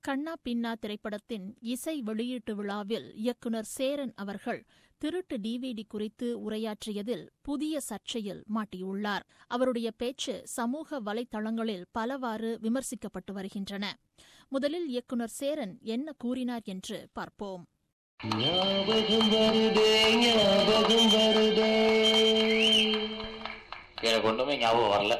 கண்ணா பின்னா திரைப்படத்தின் இசை வெளியீட்டு விழாவில் இயக்குநர் சேரன் அவர்கள் திருட்டு டிவிடி குறித்து உரையாற்றியதில் புதிய சர்ச்சையில் மாட்டியுள்ளார் அவருடைய பேச்சு சமூக வலைதளங்களில் பலவாறு விமர்சிக்கப்பட்டு வருகின்றன முதலில் இயக்குநர் சேரன் என்ன கூறினார் என்று பார்ப்போம் ஞாபகம் வருதே ஞாபகம் வருதே எனக்கு ஒண்ணுமே ஞாபகம் வரல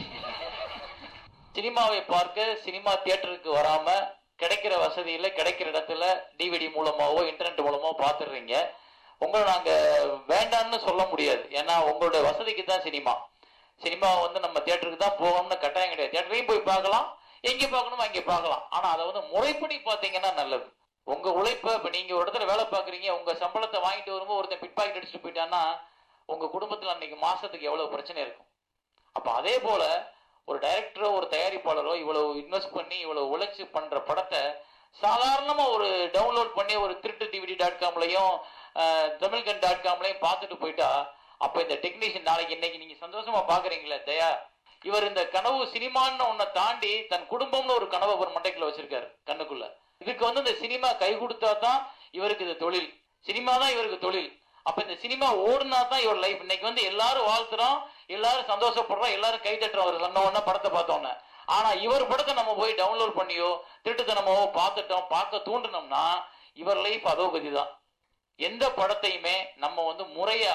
சினிமாவை பார்க்க சினிமா தியேட்டருக்கு வராம கிடைக்கிற வசதியில கிடைக்கிற இடத்துல டிவிடி மூலமாவோ இன்டர்நெட் மூலமாவோ பார்த்துடுறீங்க உங்களை நாங்க வேண்டாம்னு சொல்ல முடியாது ஏன்னா உங்களோட வசதிக்கு தான் சினிமா சினிமா வந்து நம்ம தியேட்டருக்கு தான் போகணும்னு கட்டாயம் கிடையாது தியேட்டரையும் போய் பார்க்கலாம் எங்க பார்க்கணுமோ அங்கே பார்க்கலாம் ஆனா அதை வந்து முறைப்படி பார்த்தீங்கன்னா நல்லது உங்க உழைப்ப இப்ப நீங்க ஒரு இடத்துல வேலை பார்க்குறீங்க உங்க சம்பளத்தை வாங்கிட்டு வரும்போது ஒருத்தன் பிட் பாக்கெட் அடிச்சுட்டு போயிட்டான்னா உங்க குடும்பத்துல அன்னைக்கு மாசத்துக்கு எவ்வளவு பிரச்சனை இருக்கும் அப்ப அதே போல ஒரு டைரக்டரோ ஒரு தயாரிப்பாளரோ இவ்வளவு இன்வெஸ்ட் பண்ணி இவ்வளவு உழைச்சு பண்ற படத்தை சாதாரணமா ஒரு டவுன்லோட் பண்ணி ஒரு திருட்டு டிவிடி டாட் காம்லயும் தமிழ்கன் டாட் காம்லயும் பார்த்துட்டு போயிட்டா அப்ப இந்த டெக்னீஷியன் நாளைக்கு இன்னைக்கு நீங்க சந்தோஷமா பாக்குறீங்களே தயா இவர் இந்த கனவு சினிமான்னு ஒன்ன தாண்டி தன் குடும்பம்னு ஒரு கனவை ஒரு மண்டைக்குள்ள வச்சிருக்காரு கண்ணுக்குள்ள இதுக்கு வந்து இந்த சினிமா கை கொடுத்தா தான் இவருக்கு இது தொழில் சினிமா தான் இவருக்கு தொழில் அப்ப இந்த சினிமா ஓடுனா தான் இவர் லைஃப் இன்னைக்கு வந்து எல்லாரும் வாழ்த்துறோம் எல்லாரும் சந்தோஷப்படுறோம் எல்லாரும் கை தட்டுறோம் அவர் சொன்ன உடனே படத்தை பார்த்தோன்னே ஆனா இவர் படத்தை நம்ம போய் டவுன்லோட் பண்ணியோ திருட்டுத்தனமோ பார்த்துட்டோம் பார்க்க தூண்டினோம்னா இவர் லைஃப் அதோ கதி தான் எந்த படத்தையுமே நம்ம வந்து முறையா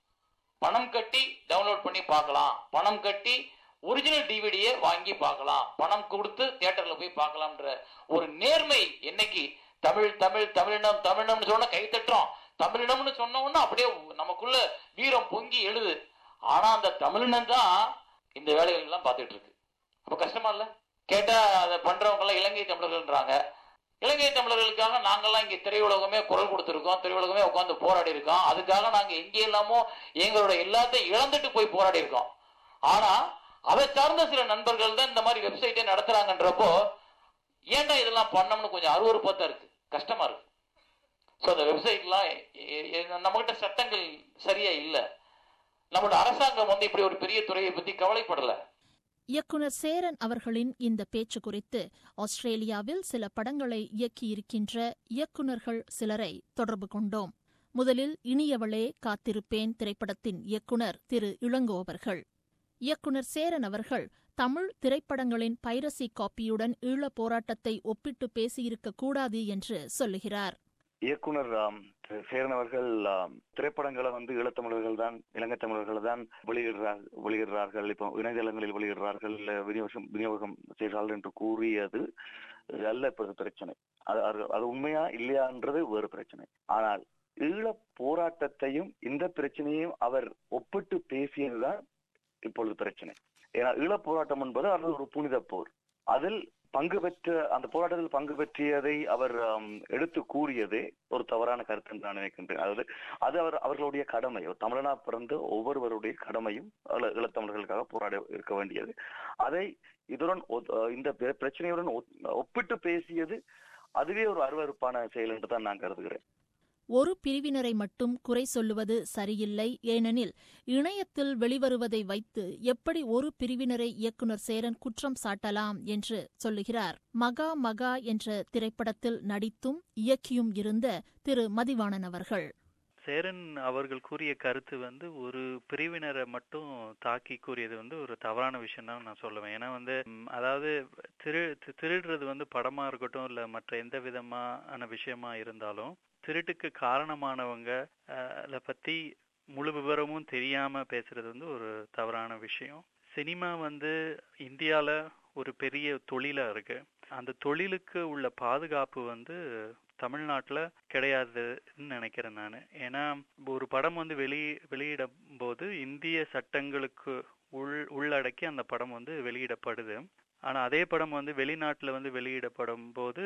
பணம் கட்டி டவுன்லோட் பண்ணி பார்க்கலாம் பணம் கட்டி ஒரிஜினல் டிவிடியை வாங்கி பார்க்கலாம் பணம் கொடுத்து தியேட்டர்ல போய் பார்க்கலாம்ன்ற ஒரு நேர்மை என்னைக்கு தமிழ் தமிழ் தமிழினம் தமிழினம்னு சொன்னா கை தட்டுறோம் தமிழினம்னு சொன்ன உடனே அப்படியே நமக்குள்ள வீரம் பொங்கி எழுது ஆனா அந்த தமிழினம் தான் இந்த வேலைகள் எல்லாம் பார்த்துட்டு இருக்கு அப்ப கஷ்டமா இல்ல கேட்டா அதை பண்றவங்க எல்லாம் இலங்கை தமிழர்கள்ன்றாங்க இலங்கை தமிழர்களுக்காக நாங்கெல்லாம் இங்க திரையுலகமே குரல் கொடுத்திருக்கோம் திரையுலகமே உட்காந்து போராடி இருக்கோம் அதுக்காக நாங்க எங்கே எல்லாமோ எங்களோட எல்லாத்தையும் இழந்துட்டு போய் போராடி இருக்கோம் ஆனா அதை சார்ந்த சில நண்பர்கள் தான் இந்த மாதிரி வெப்சைட்டே நடத்துறாங்கன்றப்போ ஏன்டா இதெல்லாம் பண்ணோம்னு கொஞ்சம் அருவறுப்பா தான் இருக்கு கஷ்டமா இருக்கு ஸோ அந்த வெப்சைட்லாம் நம்மகிட்ட சட்டங்கள் சரியா இல்லை நம்மளோட அரசாங்கம் வந்து இப்படி ஒரு பெரிய துறையை பத்தி கவலைப்படல இயக்குனர் சேரன் அவர்களின் இந்த பேச்சு குறித்து ஆஸ்திரேலியாவில் சில படங்களை இயக்கியிருக்கின்ற இயக்குனர்கள் சிலரை தொடர்பு கொண்டோம் முதலில் இனியவளே காத்திருப்பேன் திரைப்படத்தின் இயக்குனர் திரு இளங்கோ அவர்கள் இயக்குனர் சேரன் அவர்கள் தமிழ் திரைப்படங்களின் பைரசி காப்பியுடன் ஈழப் போராட்டத்தை ஒப்பிட்டு பேசியிருக்க கூடாது என்று சொல்லுகிறார் இயக்குனர் சேரன் அவர்கள் திரைப்படங்களை வந்து ஈழத்தமிழர்கள் தான் இலங்கை தமிழர்கள் தான் வெளியிடுறார் வெளியிடுறார்கள் இப்போ இணையதளங்களில் வெளியிடுறார்கள் விநியோகம் விநியோகம் செய்கிறார்கள் என்று கூறியது அல்ல இப்போது பிரச்சனை அது அது உண்மையா இல்லையான்றது வேறு பிரச்சனை ஆனால் ஈழ போராட்டத்தையும் இந்த பிரச்சனையும் அவர் ஒப்பிட்டு பேசியதுதான் இப்பொழுது பிரச்சனை ஏன்னா ஈழ போராட்டம் என்பது அது ஒரு புனித போர் அதில் பங்கு பெற்ற அந்த போராட்டத்தில் பங்கு பெற்றியதை அவர் எடுத்து கூறியதே ஒரு தவறான கருத்து என்று நான் நினைக்கின்றேன் அதாவது அது அவர் அவர்களுடைய கடமை தமிழனா பிறந்த ஒவ்வொருவருடைய கடமையும் ஈழத்தமிழர்களுக்காக போராட இருக்க வேண்டியது அதை இதுடன் இந்த பிரச்சனையுடன் ஒப்பிட்டு பேசியது அதுவே ஒரு அருவறுப்பான செயல் என்று தான் நான் கருதுகிறேன் ஒரு பிரிவினரை மட்டும் குறை சொல்லுவது சரியில்லை ஏனெனில் இணையத்தில் வெளிவருவதை வைத்து எப்படி ஒரு பிரிவினரை இயக்குனர் சேரன் குற்றம் சாட்டலாம் என்று சொல்லுகிறார் மகா மகா என்ற திரைப்படத்தில் நடித்தும் இயக்கியும் இருந்த திரு மதிவாணன் அவர்கள் சேரன் அவர்கள் கூறிய கருத்து வந்து ஒரு பிரிவினரை மட்டும் தாக்கி கூறியது வந்து ஒரு தவறான விஷயம் தான் நான் சொல்லுவேன் ஏன்னா வந்து அதாவது திரு திருடுறது வந்து படமா இருக்கட்டும் இல்ல மற்ற எந்த விதமான விஷயமா இருந்தாலும் திருட்டுக்கு காரணமானவங்க பத்தி முழு விவரமும் தெரியாம பேசுறது வந்து ஒரு தவறான விஷயம் சினிமா வந்து இந்தியால ஒரு பெரிய தொழிலா இருக்கு அந்த தொழிலுக்கு உள்ள பாதுகாப்பு வந்து தமிழ்நாட்டில் கிடையாதுன்னு நினைக்கிறேன் நான் ஏன்னா ஒரு படம் வந்து வெளி வெளியிடும் போது இந்திய சட்டங்களுக்கு உள் உள்ளடக்கி அந்த படம் வந்து வெளியிடப்படுது ஆனா அதே படம் வந்து வெளிநாட்டுல வந்து வெளியிடப்படும் போது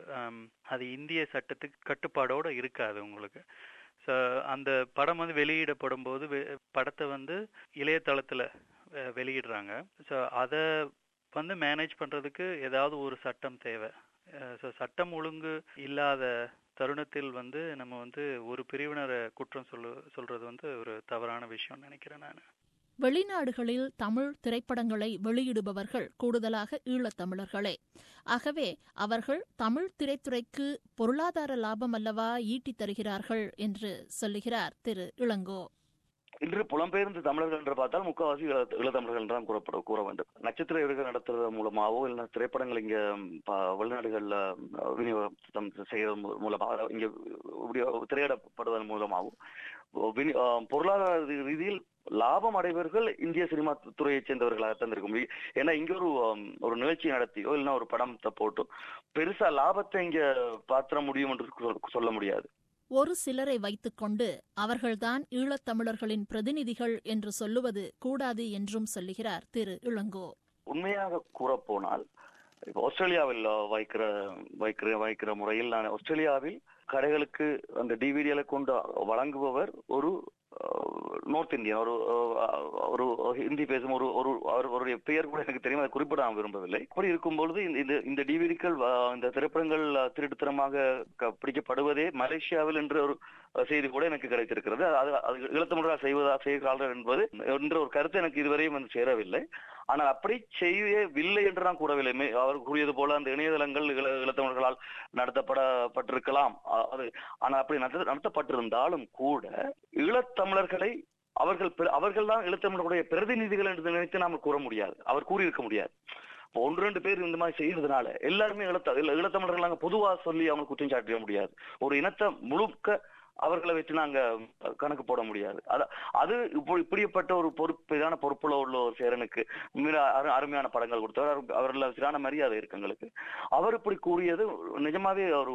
அது இந்திய சட்டத்துக்கு கட்டுப்பாடோட இருக்காது உங்களுக்கு ஸோ அந்த படம் வந்து வெளியிடப்படும் போது படத்தை வந்து இளையதளத்துல வெளியிடுறாங்க ஸோ அதை வந்து மேனேஜ் பண்றதுக்கு ஏதாவது ஒரு சட்டம் தேவை ஸோ சட்டம் ஒழுங்கு இல்லாத தருணத்தில் வந்து நம்ம வந்து ஒரு பிரிவினரை குற்றம் சொல்லு சொல்றது வந்து ஒரு தவறான விஷயம் நினைக்கிறேன் நான் வெளிநாடுகளில் தமிழ் திரைப்படங்களை வெளியிடுபவர்கள் கூடுதலாக ஈழத்தமிழர்களே ஆகவே அவர்கள் தமிழ் திரைத்துறைக்கு பொருளாதார லாபம் அல்லவா ஈட்டித் தருகிறார்கள் என்று சொல்லுகிறார் திரு இளங்கோ இன்று புலம்பெயர்ந்து தமிழர்கள் என்று பார்த்தால் முக்காவாசி ஈழ- ஈழத்தமிழர்கள் தான் கூறப்பட கூற வேண்டும் நட்சத்திர விருதுகள் நடத்துறது மூலமாகவோ இல்லை திரைப்படங்கள் இங்க ப- வெளிநாடுகள்ல அஹ், விநியோகம் செய்யறது மூ- மூலமாக இங்க இப்படி திரையிடப்படுவதன் மூலமாகவும் வினி- அஹ், பொருளாதார ரீதியில் லாபம் அடைவர்கள் இந்திய சினிமா துறையைச் சேர்ந்தவர்களாகத்தான் இருக்கும் இ- ஏன்னா இங்க ஒரு அஹ், ஒரு நிகழ்ச்சி நடத்தியோ இல்லைன்னா ஒரு படத்தை போட்டோ பெருசா லாபத்தை இங்க பாத்திர முடியும் என்று சொல்- சொல்ல முடியாது ஒரு சிலரை வைத்துக்கொண்டு அவர்கள்தான் ஈழத்தமிழர்களின் பிரதிநிதிகள் என்று சொல்லுவது கூடாது என்றும் சொல்லுகிறார் திரு இளங்கோ உண்மையாக கூறப்போனால் இப்போ ஆஸ்திரேலியாவில் வைக்கிற வைக்கிற வைக்கிற முறையில் நான் ஆஸ்திரேலியாவில் கடைகளுக்கு அந்த டிவிடிகளை கொண்டு வழங்குபவர் ஒரு நார்த் இந்தியன் ஒரு அஹ், ஒரு ஹிந்தி பேசும் ஒரு ஒரு அவர்- அவருடைய பெயர் கூட எனக்கு தெரியும் அதை குறிப்பிட நான் விரும்பவில்லை அப்படி இருக்கும்பொழுது இந்த- இந்த இந்த டிவிடிக்கள் இந்த திரைப்படங்கள் அஹ், திருட்டுத்தனமாக க- பிடிக்கப்படுவதே மலேசியாவில் என்ற ஒரு அஹ், செய்தி கூட எனக்கு கிடைத்திருக்கிறது அது அது ஈழத்தமிழராக செய்வதா செய்கிறார்கள் என்பது என்ற ஒரு கருத்து எனக்கு இதுவரையும் வந்து சேரவில்லை ஆனால் அப்படி செய்யவில்லை என்று நான் கூறவில்லை மே- அவர் கூறியது போல அந்த இணையதளங்கள் ஈழ- ஈழத்தமிழர்களால் நடத்தப்படப்பட்டிருக்கலாம் அ- அது ஆனால் அப்படி நடத்த- நடத்தப்பட்டிருந்தாலும் கூட ஈழத்தமிழர்களை அவர்கள் பெ- அவர்கள்தான் ஈழத்தமிழர்களுடைய பிரதிநிதிகள் என்று நினைத்து நாம கூற முடியாது அவர் கூறியிருக்க முடியாது இப்போ ஒன்று ரெண்டு பேர் இந்த மாதிரி செய்யறதுனால எல்லாருமே ஈழத்த ஈழ- ஈழத்தமிழர்கள் நாங்க பொதுவா சொல்லி அவங்க குற்றம் சாட்டிட முடியாது ஒரு இனத்தை முழுக்க அவர்களை வச்சு நாங்க கணக்கு போட முடியாது அத அது இப்போ இப்படிப்பட்ட ஒரு பொறுப்பு இதான பொறுப்புல உள்ள ஒரு சேரனுக்கு மிக அரு- அருமையான படங்கள் கொடுத்தவர் அவரு- அவர்ல சிறான மரியாதை இருக்கு எங்களுக்கு அவர் இப்படி கூறியது நிஜமாவே ஒரு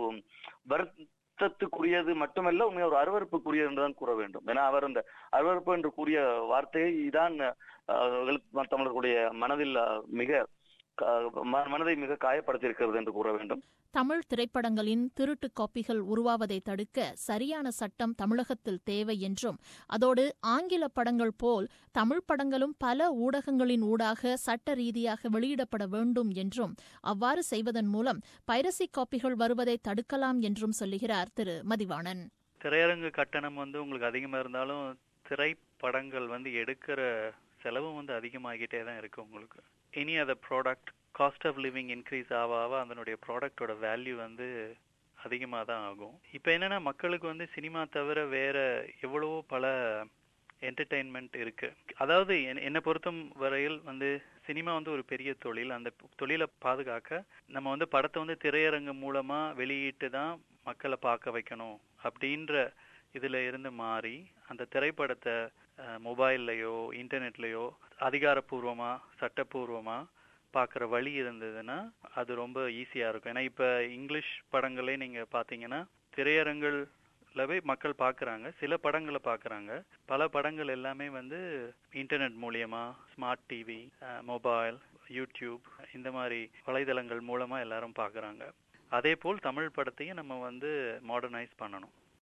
வருத்தத்துக்குரியது மட்டுமல்ல உண்மையா ஒரு அருவருப்புக்குரியது என்றுதான் கூற வேண்டும் ஏன்னா அவர் அந்த அருவருப்பு என்று கூறிய வார்த்தையை தான் அஹ், ஈழத் தமிழர்களுடைய மனதில் அஹ், மிக க- ம- மனதை மிக காயப்படுத்தியிருக்கிறது என்று கூற வேண்டும் தமிழ் திரைப்படங்களின் திருட்டு காப்பிகள் உருவாவதை தடுக்க சரியான சட்டம் தமிழகத்தில் தேவை என்றும் அதோடு ஆங்கில படங்கள் போல் தமிழ் படங்களும் பல ஊடகங்களின் ஊடாக சட்ட ரீதியாக வெளியிடப்பட வேண்டும் என்றும் அவ்வாறு செய்வதன் மூலம் பைரசி காப்பிகள் வருவதை தடுக்கலாம் என்றும் சொல்லுகிறார் திரு மதிவாணன் திரையரங்கு கட்டணம் வந்து உங்களுக்கு அதிகமா இருந்தாலும் திரைப்படங்கள் வந்து எடுக்கிற செலவு வந்து அதிகமாகிட்டே தான் இருக்கு உங்களுக்கு இனி அதை product cost of living increase ஆக ஆக அதனுடைய ப்ராடக்டோட வேல்யூ வந்து அதிகமாக தான் ஆகும் இப்போ என்னன்னா மக்களுக்கு வந்து சினிமா தவிர வேற எவ்வளவோ பல என்டர்டெயின்மெண்ட் இருக்கு அதாவது என்- என்னை பொறுத்தும் வரையில் வந்து சினிமா வந்து ஒரு பெரிய தொழில் அந்த தொழிலை பாதுகாக்க நம்ம வந்து படத்தை வந்து திரையரங்கு மூலமா வெளியிட்டு தான் மக்களை பார்க்க வைக்கணும் அப்படின்ற இதுல இருந்து மாறி அந்த திரைப்படத்தை மொபைல்லையோ இன்டர்நெட்லயோ அதிகாரப்பூர்வமா சட்டப்பூர்வமா பார்க்குற வழி இருந்ததுன்னா அது ரொம்ப ஈஸியா இருக்கும் ஏன்னா இப்ப இங்கிலீஷ் படங்களே நீங்க பாத்தீங்கன்னா திரையரங்கள்லவே மக்கள் பார்க்கறாங்க சில படங்களை பார்க்கறாங்க பல படங்கள் எல்லாமே வந்து இன்டர்நெட் மூலியமா ஸ்மார்ட் டிவி மொபைல் யூடியூப் இந்த மாதிரி வலைதளங்கள் மூலமா எல்லாரும் பார்க்கறாங்க அதே போல் தமிழ் படத்தையும் நம்ம வந்து மாடர்னைஸ் பண்ணணும்